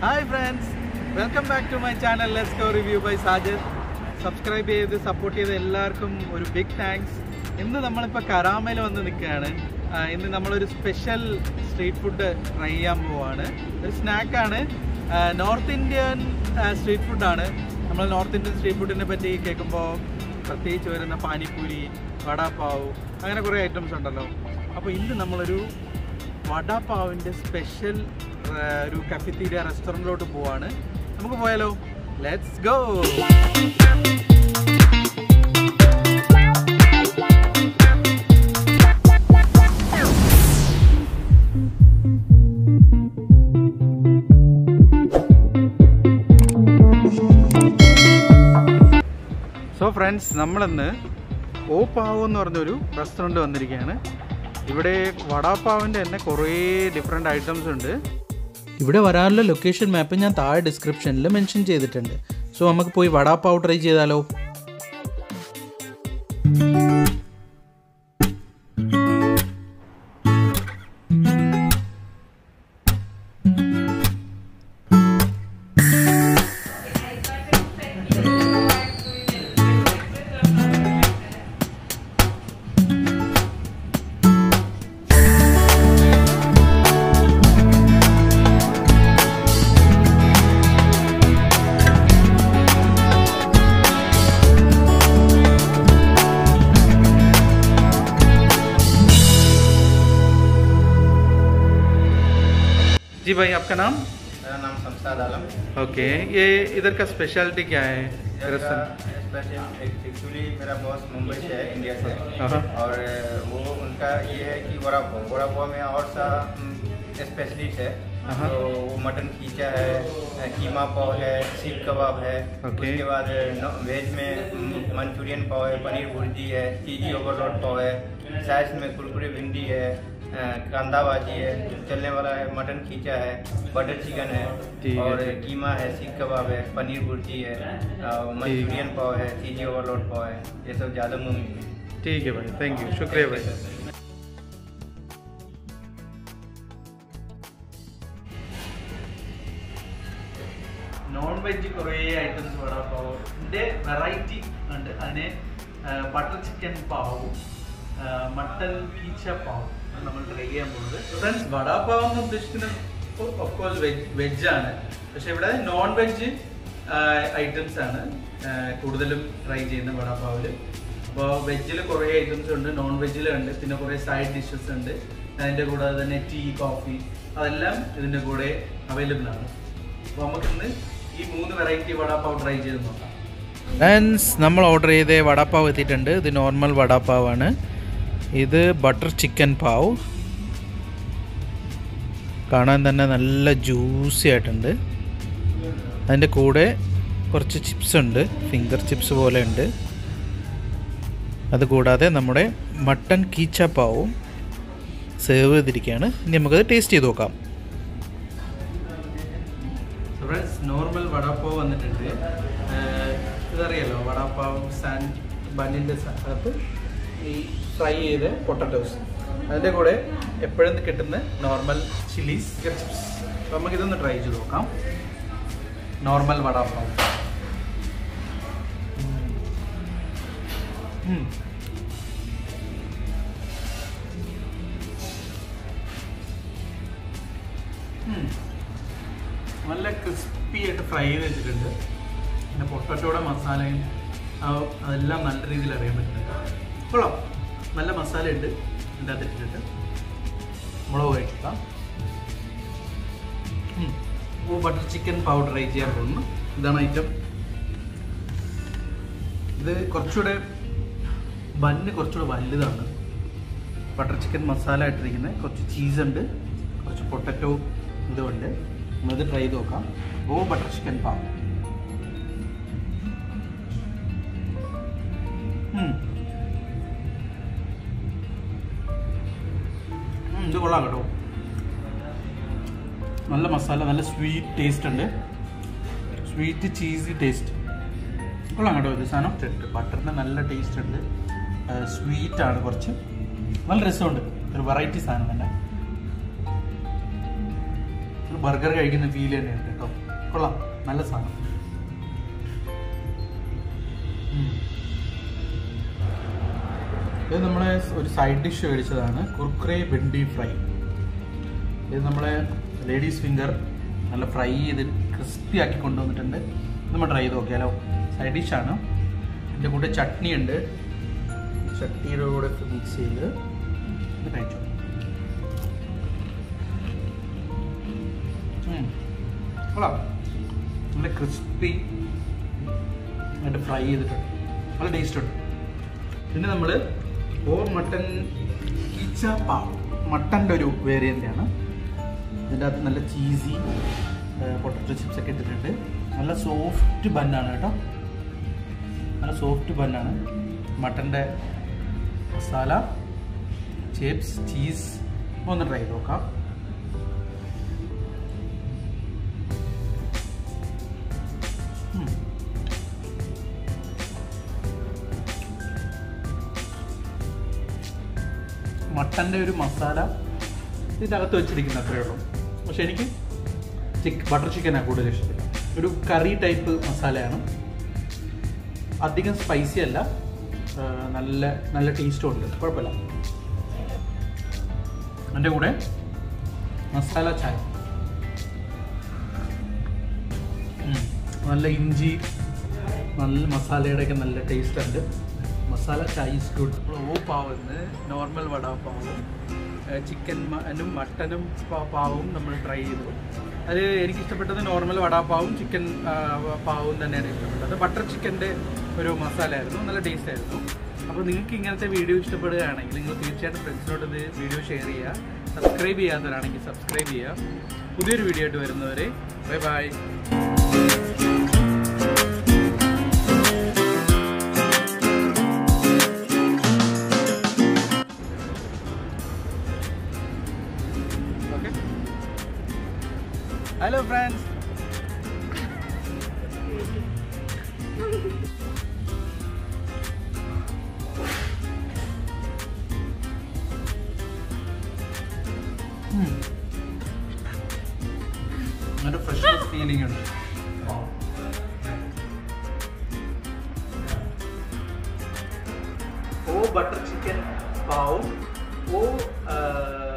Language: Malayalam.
Hi friends welcome back to my channel let's go review by Sajid subscribe ചെയ്ത് സപ്പോർട്ട് ചെയ്ത എല്ലാവർക്കും ഒരു ബിഗ് താങ്ക്സ് ഇന്ന് നമ്മളിപ്പോൾ കരാമയിൽ വന്ന് നിൽക്കുകയാണ് ആ, ഇന്ന് നമ്മളൊരു സ്പെഷ്യൽ സ്ട്രീറ്റ് ഫുഡ് ട്രൈ ചെയ്യാൻ പോവാണ് ഒരു സ്നാക്കാണ് നോർത്ത് ഇന്ത്യൻ സ്ട്രീറ്റ് ഫുഡാണ് നമ്മൾ നോർത്ത് ഇന്ത്യൻ സ്ട്രീറ്റ് ഫുഡിനെ പറ്റി കേൾക്കുമ്പോൾ പ്രത്യേകിച്ച് വരുന്ന പാനിപ്പൂരി വടാപ്പാവ് അങ്ങനെ കുറേ ഐറ്റംസ് ഉണ്ടല്ലോ അപ്പോൾ ഇന്ന് നമ്മളൊരു വടാപാവിൻ്റെ സ്പെഷ്യൽ ഒരു കഫിത്തീരിയ റെസ്റ്റോറൻറ്റിലോട്ട് പോവാണ് നമുക്ക് പോയാലോ ലെറ്റ്സ് ഗോ സോ ഫ്രണ്ട്സ് നമ്മളിന്ന് ഓ പാവ് എന്ന് പറഞ്ഞൊരു റെസ്റ്റോറൻറ്റ് വന്നിരിക്കുകയാണ് ഇവിടെ വടാപ്പാവിൻ്റെ തന്നെ കുറേ ഡിഫറെൻ്റ് ഐറ്റംസ് ഉണ്ട് ഇവിടെ വരാനുള്ള ലൊക്കേഷൻ മാപ്പ് ഞാൻ താഴെ ഡിസ്ക്രിപ്ഷനിൽ മെൻഷൻ ചെയ്തിട്ടുണ്ട് സോ നമുക്ക് പോയി വടാപ്പാവ് ട്രൈ ചെയ്താലോ जी भाई आपका नाम मेरा नाम शमशाद आलम ओके ये इधर का स्पेशलिटी क्या है रेस्टोरेंट एक्चुअली मेरा बॉस मुंबई से है इंडिया से हाँ। और वो उनका ये है कि वड़ा पाव वड़ा पाव में और सा स्पेशलिस्ट है हाँ। तो वो मटन खींचा है कीमा पाव है सीख कबाब है ओके। उसके बाद नॉ- वेज में म, मंचूरियन पाव है पनीर भुर्जी है चीजी ओवरलोड पाव है साइज में कुरकुरे भिंडी है अ, कांदा भाजी है चलने वाला है मटन खींचा है बटर चिकन ठीक है है, और ठीक। कीमा है सीख कबाब है पनीर भुर्जी है और मंचूरियन पाव है चीजी ओवरलोड पाव है ये सब ज़्यादा मुँह में है ठीक है भाई थैंक यू शुक्रिया भाई നോൺ വെജ് കുറേ ഐറ്റംസ് വടാപ്പാവിൻ്റെ വെറൈറ്റി ഉണ്ട് അതിന് ബട്ടർ ചിക്കൻ പാവും മട്ടൻ പീച്ച പാവും നമ്മൾ ട്രൈ ചെയ്യാൻ പോകുന്നത് ഫ്രണ്ട്സ് വടാപ്പാവ് എന്ന് ഉദ്ദേശിക്കുന്നത് ഓഫ്കോഴ്സ് വെജ് വെജാണ് പക്ഷെ ഇവിടെ നോൺ വെജ് ഐറ്റംസ് ആണ് ആ, കൂടുതലും ട്രൈ ചെയ്യുന്ന വടാപ്പാവിൽ അപ്പോൾ വെജിൽ കുറേ ഐറ്റംസ് ഉണ്ട് നോൺ വെജിലുണ്ട് പിന്നെ കുറേ സൈഡ് ഡിഷസ് ഉണ്ട് അതിൻ്റെ കൂടാതെ തന്നെ ടീ കോഫി അതെല്ലാം ഇതിൻ്റെ കൂടെ അവൈലബിൾ ആണ് അപ്പോൾ നമുക്കിന്ന് ഈ മൂന്ന് വെറൈറ്റി വടാപ്പാവ് ട്രൈ ചെയ്ത് നോക്കാം ഫ്രണ്ട്സ് നമ്മൾ ഓർഡർ ചെയ്ത വടാപ്പാവ് എത്തിയിട്ടുണ്ട് ഇത് നോർമൽ വടാപ്പാവാണ് ഇത് ബട്ടർ ചിക്കൻ പാവ് കാണാൻ തന്നെ നല്ല ജ്യൂസി ആയിട്ടുണ്ട് അതിൻ്റെ കൂടെ കുറച്ച് ചിപ്സ് ഉണ്ട് ഫിംഗർ ചിപ്സ് പോലെ ഉണ്ട് അതുകൂടാതെ നമ്മുടെ മട്ടൺ കീച്ച പാവും സേവ് ചെയ്തിരിക്കുകയാണ് ഇനി നമുക്കത് ടേസ്റ്റ് ചെയ്ത് നോക്കാം ഫ്രണ്ട്സ് നോർമൽ വടാപ്പാവ് വന്നിട്ടുണ്ട് ആഹ് ഇതറിയാലോ വടാപ്പാവ് സാൻഡ് ബണ്ണിൻ്റെ അകത്ത് ഈ ഫ്രൈ ചെയ്ത പൊട്ടറ്റോസ് അതിൻ്റെ കൂടെ എപ്പോഴും കിട്ടുന്ന നോർമൽ ചില്ലീസ് ചിപ്സ് അപ്പോൾ നമുക്കിതൊന്ന് ട്രൈ ചെയ്ത് നോക്കാം നോർമൽ വടാപ്പാവ് ഉം. ഉം. നല്ല ക്രിസ്പി ആയിട്ട് ഫ്രൈ ചെയ്ത് വെച്ചിട്ടുണ്ട് പിന്നെ പൊട്ടറ്റോടെ മസാലയും ആ അതെല്ലാം നല്ല രീതിയിൽ അറിയാൻ പറ്റുന്നുണ്ട് കൊള്ളാം നല്ല മസാല ഉണ്ട് ഇതിൻ്റെ അകത്ത് ഇട്ടിട്ട് മുളക് കഴിക്കാം ഓ ബട്ടർ ചിക്കൻ പൗഡർ ട്രൈ ചെയ്യാൻ പോകുന്നു ഇതാണ് ഐറ്റം ഇത് കുറച്ചുകൂടെ ബണ്ണ് കുറച്ചുകൂടെ വലുതാണ് ബട്ടർ ചിക്കൻ മസാല ഇട്ടിരിക്കുന്നത് കുറച്ച് ചീസ് ഉണ്ട് കുറച്ച് പൊട്ടറ്റോ ഇതുണ്ട് നമ്മളിത് ട്രൈ ചെയ്ത് നോക്കാം ഓ ബട്ടർ ചിക്കൻ പാവ് ഉം. ഉം, ഇത് കൊള്ളാം കേട്ടോ നല്ല മസാല നല്ല സ്വീറ്റ് ടേസ്റ്റ് ഉണ്ട് സ്വീറ്റ് ചീസി ടേസ്റ്റ് കൊള്ളാം കേട്ടോ ഇത് സാധനം ബട്ടറിന് നല്ല ടേസ്റ്റ് ഉണ്ട് സ്വീറ്റ് ആണ് കുറച്ച് നല്ല രസമുണ്ട് ഒരു വെറൈറ്റി സാധനം തന്നെ ഒരു ബർഗർ കഴിക്കുന്ന ഫീൽ തന്നെയുണ്ട് കേട്ടോ കൊള്ളാം നല്ല സാധനം ഉം. ഇത് നമ്മളെ ഒരു സൈഡ് ഡിഷ് മേടിച്ചതാണ് കുർക്കുറെ ബെണ്ടി ഫ്രൈ ഇത് നമ്മളെ ലേഡീസ് ഫിംഗർ നല്ല ഫ്രൈ ചെയ്ത് ക്രിസ്പി ആക്കി കൊണ്ടുവന്നിട്ടുണ്ട് നമ്മൾ ട്രൈ ചെയ്ത് നോക്കിയാലോ സൈഡ് ഡിഷാണ് ഇതിൻ്റെ കൂടെ ചട്നി ഉണ്ട് ചട്നിയുടെ കൂടെ മിക്സ് ചെയ്ത് ഇത് കഴിച്ചു ഉം. കൊള്ളാം നല്ല ക്രിസ്പി ആയിട്ട് ഫ്രൈ ചെയ്തിട്ടുണ്ട് നല്ല ടേസ്റ്റ് ഉണ്ട് പിന്നെ നമ്മൾ ഓ മട്ടൻ കീച്ച പാവ് മട്ടൻ്റെ ഒരു വേരിയൻ്റ് ആണ് ഇതിൻ്റെ അകത്ത് നല്ല ചീസി പൊട്ടറ്റോ ചിപ്സ് ഒക്കെ ഇട്ടിട്ടുണ്ട് നല്ല സോഫ്റ്റ് ബന്നാണ് കേട്ടോ നല്ല സോഫ്റ്റ് ബന്നാണ് മട്ടൻ്റെ മസാല ചിപ്സ് ചീസ് ഒന്ന് ട്രൈ ചെയ്ത് നോക്കാം ഉം. മട്ടൻ്റെ ഒരു മസാല ഇതിനകത്ത് വെച്ചിരിക്കുന്ന അത്രേ ഉള്ളൂ പക്ഷെ എനിക്ക് ചിക്ക് ബട്ടർ ചിക്കനാണ് കൂടുതൽ ഇഷ്ടം ഒരു കറി ടൈപ്പ് മസാലയാണ് അധികം സ്പൈസി അല്ല ആ, നല്ല നല്ല ടേസ്റ്റും ഉണ്ട് കുഴപ്പമില്ല എൻ്റെ കൂടെ മസാല ചായ ഉം. നല്ല ഇഞ്ചി നല്ല മസാലയുടെ ഒക്കെ നല്ല ടേസ്റ്റ് ഉണ്ട് മസാല ചായ ഇസ് ഗുഡ് ഓ പാവെന്ന് നോർമൽ വടാപ്പാവും ചിക്കനും മട്ടനും പാ- പാവും നമ്മൾ ട്രൈ ചെയ്തു അത് എനിക്ക് ഇഷ്ടപ്പെട്ടത് നോർമൽ വടാപ്പാവും ചിക്കൻ പാവും തന്നെയാണ് ഇഷ്ടപ്പെട്ടത് ബട്ടർ ചിക്കൻ്റെ ഒരു മസാല ആയിരുന്നു നല്ല ടേസ്റ്റ് ആയിരുന്നു അപ്പോൾ നിങ്ങൾക്ക് ഇങ്ങനത്തെ വീഡിയോ ഇഷ്ടപ്പെടുകയാണെങ്കിൽ നിങ്ങൾ തീർച്ചയായിട്ടും ഫ്രണ്ട്സിനോട് ഇത് വീഡിയോ ഷെയർ ചെയ്യുക സബ്സ്ക്രൈബ് ചെയ്യാത്തവരാണെങ്കിൽ സബ്സ്ക്രൈബ് ചെയ്യുക പുതിയൊരു വീഡിയോ ആയിട്ട് വരുന്നവരെ bye bye Okay. Hello friends. നല്ല ഫ്രഷ് ഫീലിംഗ് ഉണ്ട് ഓ ബട്ടർ ചിക്കൻ പാവും ഓ